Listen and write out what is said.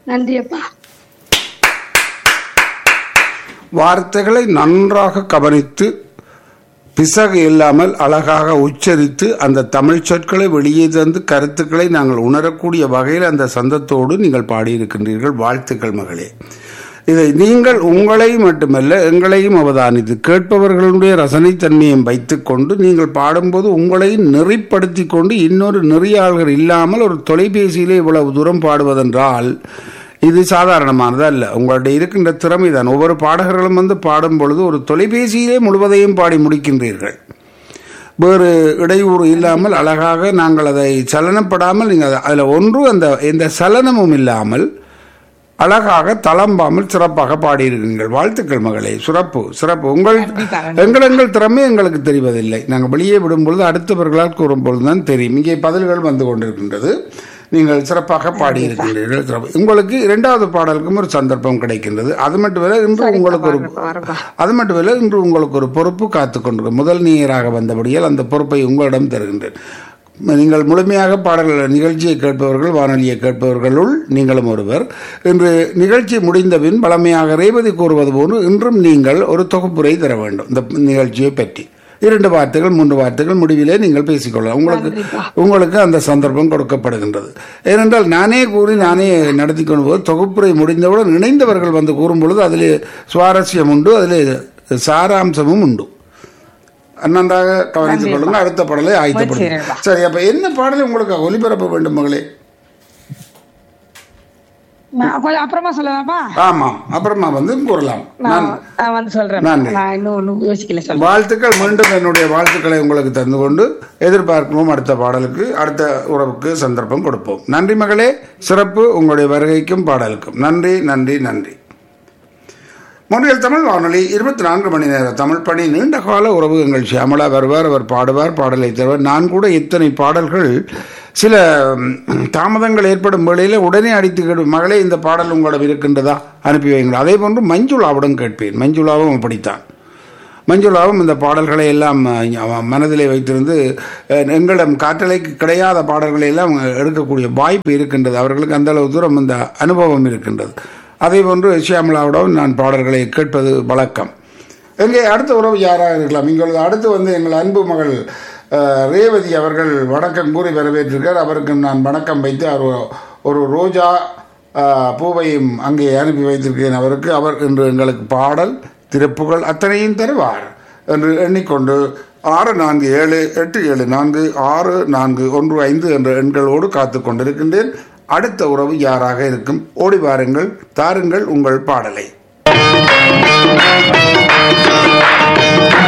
நன்றி அப்பா வார்த்தைகளை நன்றாக கவனித்து பிசகு இல்லாமல் அழகாக உச்சரித்து அந்த தமிழ் சொற்களை வெளியே தந்து கருத்துக்களை நாங்கள் உணரக்கூடிய வகையில் அந்த சந்தத்தோடு நீங்கள் பாடியிருக்கின்றீர்கள் வாழ்த்துக்கள் மகளே இதை நீங்கள் உங்களை மட்டுமல்ல எங்களையும் அவதானித்து கேட்பவர்களுடைய ரசனைத்தன்மையும் வைத்துக்கொண்டு நீங்கள் பாடும்போது உங்களை நெறிப்படுத்தி கொண்டு இன்னொரு நெறியாளர்கள் இல்லாமல் ஒரு தொலைபேசியிலே இவ்வளவு தூரம் பாடுவதென்றால் இது சாதாரணமானது அல்ல உங்களுடைய இருக்கின்ற திறமை தான் ஒவ்வொரு பாடகர்களும் வந்து பாடும் பொழுது ஒரு தொலைபேசியிலே முழுவதையும் பாடி முடிக்கின்றீர்கள் வேறு இடையூறு இல்லாமல் அழகாக நாங்கள் அதை சலனப்படாமல் நீங்கள் அதில் ஒன்று அந்த எந்த சலனமும் இல்லாமல் அழகாக தளம்பாமல் சிறப்பாக பாடியிருக்கிறீர்கள் வாழ்த்துக்கள் மகளே சிறப்பு சிறப்பு உங்கள் எங்கள் எங்கள் திறமை எங்களுக்கு தெரிவதில்லை நாங்கள் வெளியே விடும் பொழுது அடுத்தவர்களால் கூறும் பொழுது தான் தெரியும் இங்கே பதில்கள் வந்து கொண்டிருக்கின்றது நீங்கள் சிறப்பாக பாடியிருக்கின்றீர்கள் சிறப்பு. உங்களுக்கு இரண்டாவது பாடலுக்கும் ஒரு சந்தர்ப்பம் கிடைக்கின்றது அது மட்டுமல்ல இன்று உங்களுக்கு ஒரு வரப்பா அது மட்டுமல்ல இன்று உங்களுக்கு ஒரு பொறுப்பு காத்து கொண்டிருக்கும் முதல் நீராக வந்தபடியால் அந்த பொறுப்பை உங்களிடம் தருகின்றேன் நீங்கள் முழுமையாக பாடல்கள் நிகழ்ச்சியை கேட்பவர்கள் வானொலியை கேட்பவர்களுள் நீங்களும் ஒருவர் இன்று நிகழ்ச்சி முடிந்தபின் பழமையாக ரேவதி கூறுவது போன்று இன்றும் நீங்கள் ஒரு தொகுப்புரை தர வேண்டும் இந்த நிகழ்ச்சியை பற்றி இரண்டு வார்த்தைகள் மூன்று வார்த்தைகள் முடிவிலே நீங்கள் பேசிக்கொள்ளலாம் உங்களுக்கு உங்களுக்கு அந்த சந்தர்ப்பம் கொடுக்கப்படுகின்றது ஏனென்றால் நானே கூறி நானே நடத்தி கொண்டு போது தொகுப்புரை முடிந்தவுடன் இணைந்தவர்கள் வந்து கூறும் பொழுது அதிலே சுவாரஸ்யம் உண்டு அதிலே சாராம்சமும் உண்டு நன்றாக கவனித்துக் கொள்ளுங்க அடுத்த பாடலை ஆயத்தப்படுங்க முயற்சிக்கிறேன்ப்பா. சரி அப்ப என்ன பாடலை உங்களுக்கு ஒலிபரப்ப வேண்டும் மகளே நான் கொஞ்சம் அப்புறமா சொல்லலாமா ஆமாம் அப்புறமா வந்து கூறலாம் நான் நான் நான் வந்து சொல்றேன் நன்றி. நான் இன்னும் ஒண்ணும் யோசிக்கல சொல்றேன் வாழ்த்துக்கள் மீண்டும் என்னுடைய வாழ்த்துக்களை உங்களுக்கு தந்து கொண்டு எதிர்பார்க்கிறோம் அடுத்த பாடலுக்கு அடுத்த உறவுக்கு சந்தர்ப்பம் கொடுப்போம் நன்றி மகளே சிறப்பு உங்களுடைய வருகைக்கும் பாடலுக்கும் நன்றி நன்றி நன்றி மொழியில் தமிழ் வானொலி இருபத்தி நான்கு மணி நேர தமிழ் பணி நீண்ட கால உறவு எங்கள் ஷியாமலா வருவார் அவர் பாடுவார் பாடலை தருவார் நான் கூட இத்தனை பாடல்கள் சில ம், தாமதங்கள் ஏற்படும் வேளையில் உடனே அடித்து கேடு மகளே இந்த பாடல் உங்களிடம் இருக்கின்றதா அனுப்பி வைங்கள் அதே போன்று மஞ்சுளாவிடம் கேட்பேன் மஞ்சுளாவும் அப்படித்தான் மஞ்சுளாவும் இந்த பாடல்களை எல்லாம் அஹ், மனதிலே வைத்திருந்து அஹ், எங்களிடம் காற்றலைக்கு கிடையாத பாடல்களை எல்லாம் எடுக்கக்கூடிய வாய்ப்பு இருக்கின்றது அவர்களுக்கு அந்த அளவு தூரம் இந்த அனுபவம் இருக்கின்றது அதே போன்று ஷியாமலாவிடம் நான் பாடல்களை கேட்பது வழக்கம் எங்கே அடுத்த உறவு யாராக இருக்கலாம் எங்களது அடுத்து வந்து எங்கள் அன்பு மகள் அஹ், ரேவதி அவர்கள் வணக்கம் கூறி வரவேற்றிருக்கார் அவருக்கு நான் வணக்கம் வைத்து அவர் ஒரு ரோஜா அஹ், பூவையும் அங்கே அனுப்பி வைத்திருக்கிறேன் அவருக்கு அவர் இன்று எங்களுக்கு பாடல் திருப்புகள் அத்தனையும் தருவார் என்று எண்ணிக்கொண்டு ஆறு நான்கு ஏழு எட்டு ஏழு நான்கு ஆறு நான்கு ஒன்று ஐந்து என்ற எண்களோடு காத்து கொண்டிருக்கின்றேன் அடுத்த உறவு யாராக இருக்கும் ஓடி வாருங்கள் தாருங்கள் உங்கள் பாடலை